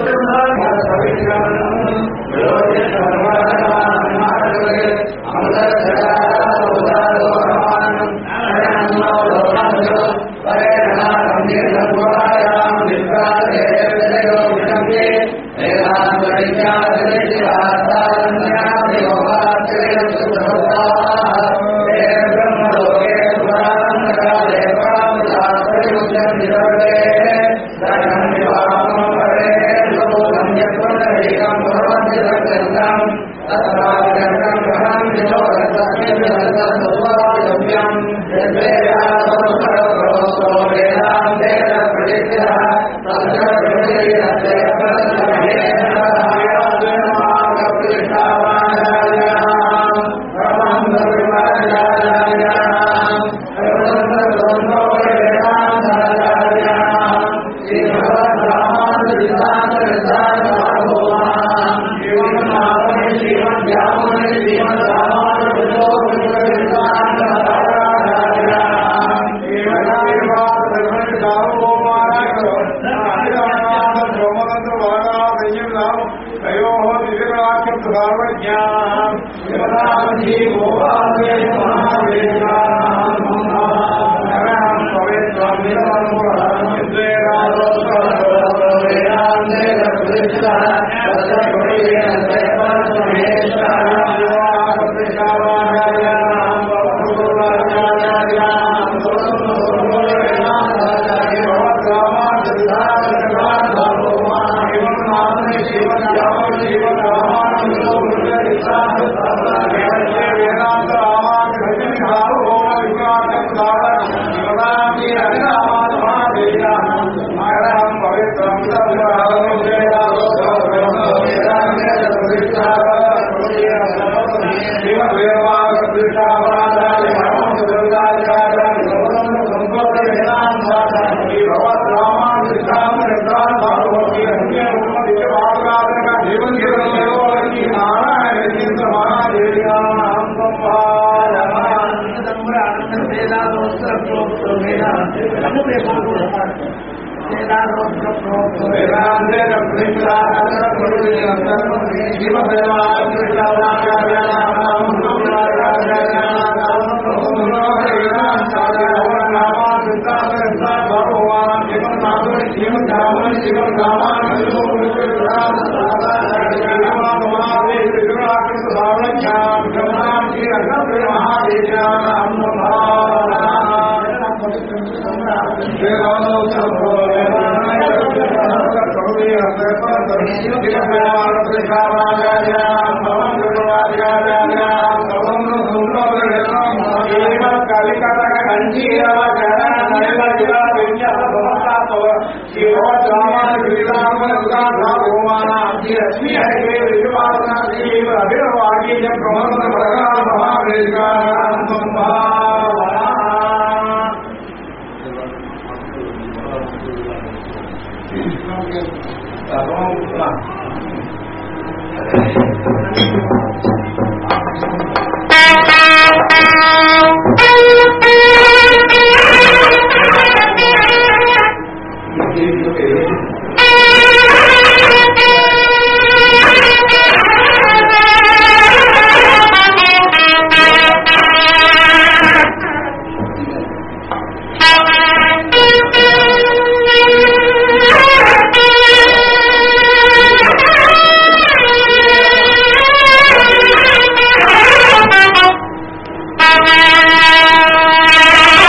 Thank you.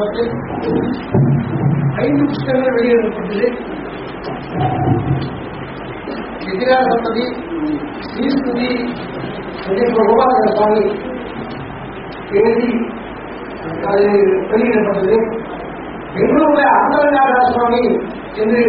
காலத்தில் ஐந்து புத்தகங்கள் வெளியிடப்பட்டது எதிரா சம்பதி ஸ்ரீஸ்துதி கோபாலகர சுவாமி எழுதி அது வெளியிடப்பட்டது பெங்களூருல அந்தரநாத சுவாமி என்று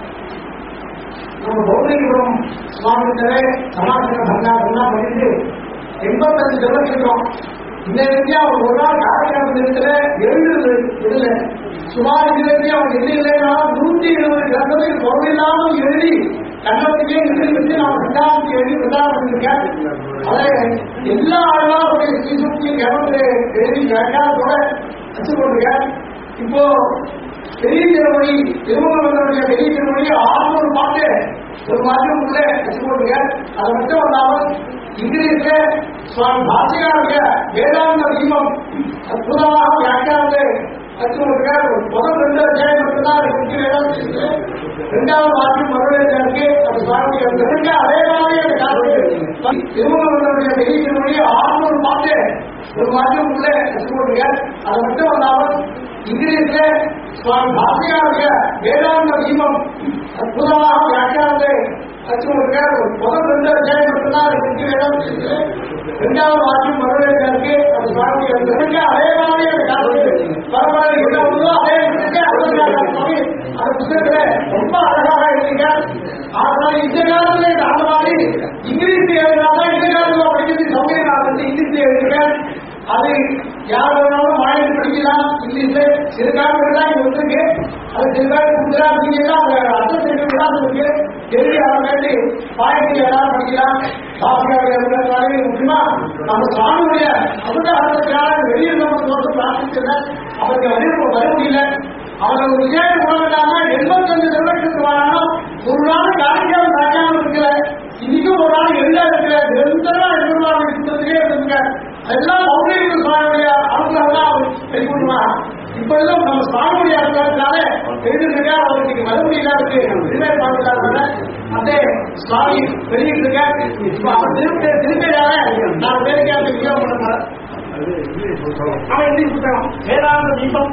நம்ம பௌத்திகபுரம் சுவாமிகிட்டவே சமாஜ பண்டாசம்லாம் பண்ணிட்டு எண்பத்தஞ்சு செலவழிக்கிறோம் இந்த இடத்துல அவர் ஒரு நாள் காரைக்கால் இடத்துல எழுது இதுல சுமார் இதுலேயே அவர் எது இல்லைனாலும் நூற்றி இருபது கிரந்தத்தை பொருளில்லாமல் எழுதி கண்ணத்துக்கே எழுதி வச்சு நான் ரெண்டாயிரத்தி எழுதி ரெண்டாயிரம் இருக்கேன் அதை எல்லா ஆளுநருடைய ஸ்ரீசுக்தி கிணத்து எழுதி ரெண்டாயிரத்தோட வச்சு போட்டிருக்கேன் இப்போ பெரிய திருமொழி திருமணத்தினுடைய பெரிய திருமொழி ஆறுநூறு பாட்டு ஒரு மாதம் உள்ள வச்சு போட்டுங்க அது மட்டும் வந்தாலும் இங்கிலீஷ்ல சுவாமி பாஷிகாருடைய வேதாந்த தீபம் அற்புதமாக வியாக்கியானத்தை வச்சு போட்டுங்க முதல் ரெண்டு அத்தியாயம் மட்டும்தான் இருக்கு வேதாந்த ரெண்டாவது வாக்கியம் மறுபடியும் இருக்கு அது சுவாமி ரெண்டு அதே மாதிரி அந்த காலத்தில் திருமணத்தினுடைய பெரிய திருமொழி ஆறுநூறு பாட்டு ஒரு மாதம் உள்ள வச்சு போட்டுங்க அது மட்டும் வந்தாலும் இங்கிலீஷ்ல சுவாமி பாஷிகாருடைய வேதாந்த தீபம் அற்புதமாக வியாக்கியானத்தை வச்சு கொடுக்க முதல் ரெண்டு அத்தியாயம் மட்டும்தான் இருக்கு வேதாந்த ரெண்டாவது வாக்கியம் மறுபடியும் இருக்கு அது சுவாமி ரெண்டு அதே மாதிரி அந்த காலத்தில் பரவாயில்ல என்ன ஒன்றோ அதே இருக்கு அருணாச்சல சுவாமி அந்த புத்தகத்துல ரொம்ப அழகாக எழுதிங்க ஆனால் இந்த காலத்துல இந்த அந்த மாதிரி இங்கிலீஷ் எழுதினாதான் இந்த காலத்துல படிக்கிறது சௌகரியம் நான் வந்து இங்கிலீஷ் எழுதிருக்கேன் அது யார் வேணாலும் மாநிலம் படிக்கலாம் இங்கிலீஷ்ல சில காலங்கள் தான் இங்க வந்திருக்கு அது சில பேர் குஜரா அப்படிங்கன்னா அந்த அர்த்தம் தெரிவிக்கலாம் இருக்கு தெரிவி அவங்க வேண்டி பாயத்தில் எல்லாரும் படிக்கலாம் பாசியாவில் முக்கியமா நம்ம சுவாமியுடைய அந்த அர்த்தத்தினால வெளியில் நம்ம தோற்றம் பிரார்த்திச்சல அவருக்கு வர வர முடியல அவங்க ஒரு விஜயம் உணர்ந்தாங்க எண்பத்தஞ்சு நிறுவனத்துக்கு வாங்கணும் ஒரு நாள் காணிக்காம காணிக்காம இருக்கல இன்னைக்கும் ஒரு நாள் எல்லாம் இருக்கிற நிரந்தரமா எதிர்பார்ப்பு இருக்கிறதுக்கே இருந்துங்க அதெல்லாம் பௌர்ணமி சுவாமியுடைய அனுகிரகம் தான் அவர் வெளிக்கொண்டுவாங்க இப்ப எல்லாம் நம்ம சுவாமியுடைய அனுகிரகத்தினால எழுதிருக்கா அவருக்கு இன்னைக்கு வர முடியல இருக்கு ரிமைண்ட் பண்ணிட்டாங்க அதே சுவாமி வெளியிட்டிருக்காரு இப்ப அவர் திருப்பி திருப்பியால நான் பேருக்கே அந்த விஜயம் பண்ண போறேன் அவன் எழுதி புத்தகம் வேதாந்த தீபம்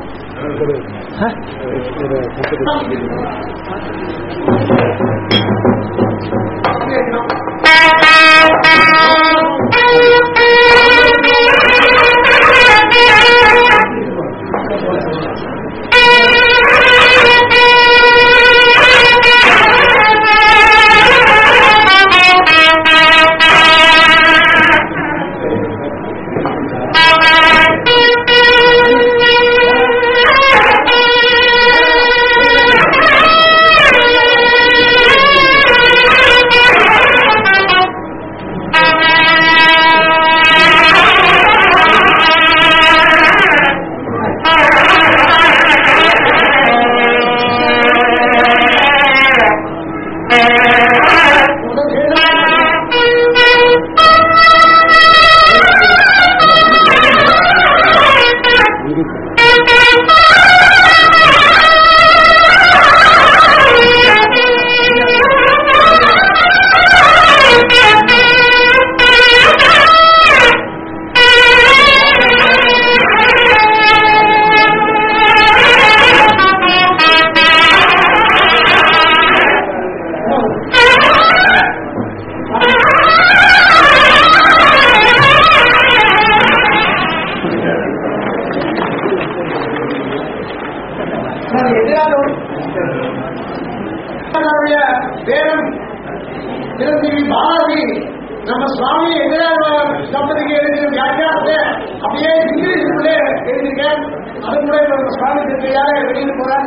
எதிராக பேரன் திருத்தேவி பாரதி நம்ம சுவாமி எதிராக தம்பதிக்கு எழுதிய வியாக்கியானத்தை அப்படியே இங்கிலீஷுக்குள்ளே எழுதியிருக்கேன் அது கூட இப்ப நம்ம சுவாமி திருத்தையால வெளியிட்டு போறேன்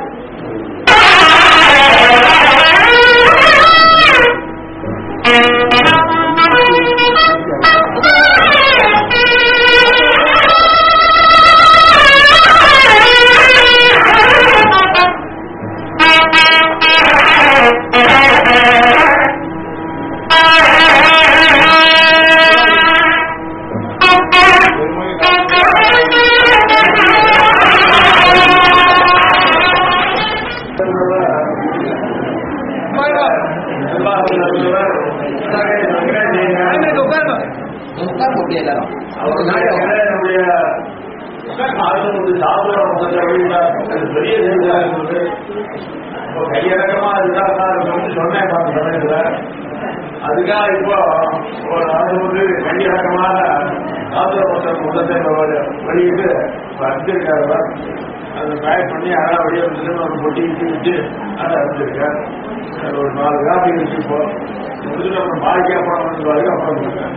Thank you. பெரிய செய்தியா இருந்தது இப்போ கையடக்கமா அதுதான் நான் வந்து சொன்னேன் நான் சமயத்துல அதுக்காக இப்போ ஒரு அது வந்து கையடக்கமாக ஆத்திரப்பட்ட முதத்தை வெளியிட்டு அனுப்பிச்சிருக்காரு அதை பேக் பண்ணி அழகா வெளியே வந்து ஒரு பொட்டி இட்டு வச்சு அதை அனுப்பிச்சிருக்காரு அது ஒரு நாலு காப்பி இருக்கு இப்போ முடிச்சுட்டு அப்புறம் பாதிக்க அப்புறம் வந்து பாருங்க அப்புறம் கொடுக்குறேன்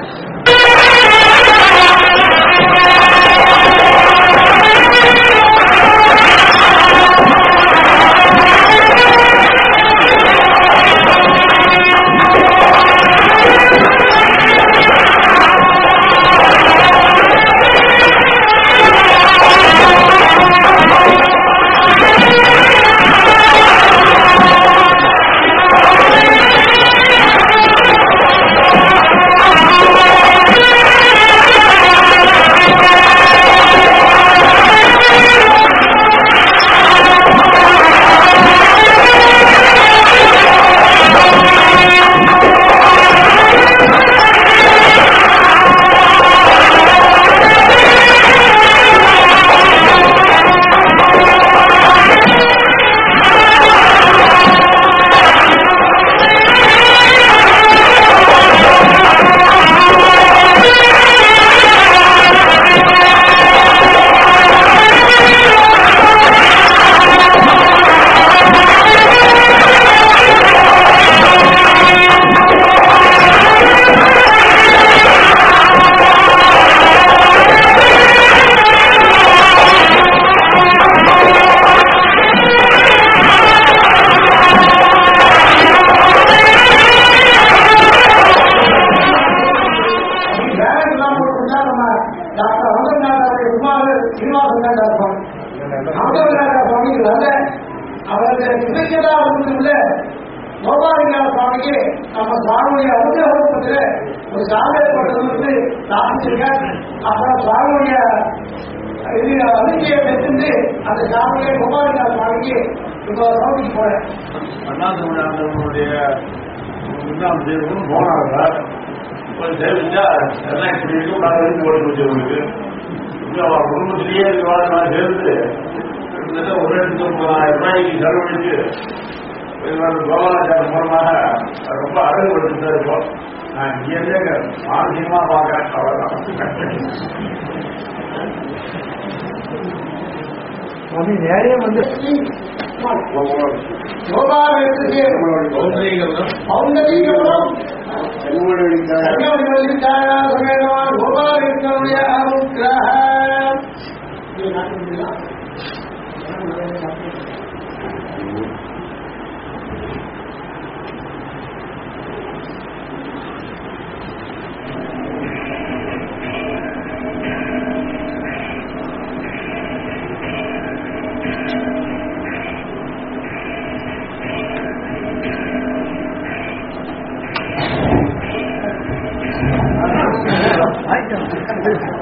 பேரண்ட் எல்லாம் போட்டுருந்தா நம்ம டாக்டர் அமர்நாதாவுடைய உமாவு சீனிவாசன் இருப்பாங்க அமர்நாத சுவாமிகள் அல்ல அவருக்கு இசைக்கதா உள்ள கோபாலிங்கா சுவாமிக்கு நம்ம சுவாமியுடைய அனுகிரகத்தில் ஒரு சாலை ஏற்பட்டது வந்து ஸ்தாபிச்சிருக்கார் அப்புறம் சுவாமியுடைய இது அனுகியை பெற்று அந்த சாமியை கோபாலிங்கா சுவாமிக்கு இப்போ சுவாமிக்கு போறேன் அண்ணா தமிழ்நாட்டினுடைய முன்னாள் தேர்வும் போனாங்க கொஞ்சம் தெரிஞ்சா எல்லாம் இப்படி இருக்கும் நான் இருந்து ஓடி போச்சு உங்களுக்கு இன்னும் அவன் குடும்பத்திலேயே வாழ்க்கை சேர்ந்து கிட்டத்தட்ட ஒரு லட்சத்து முப்பதாயிரம் ரூபாய்க்கு செலவழிச்சு கோபாலாச்சாரம் மூலமாக ரொம்ப அழகுபடுத்திட்டு இருப்போம் நான் இங்கேருந்தே மானசீகமா பார்க்கறேன் அவ்வளவுதான் சுவாமி நேரே வந்து கோபாலத்துக்கு பௌந்தரீகமும் ஆயிட்டோம்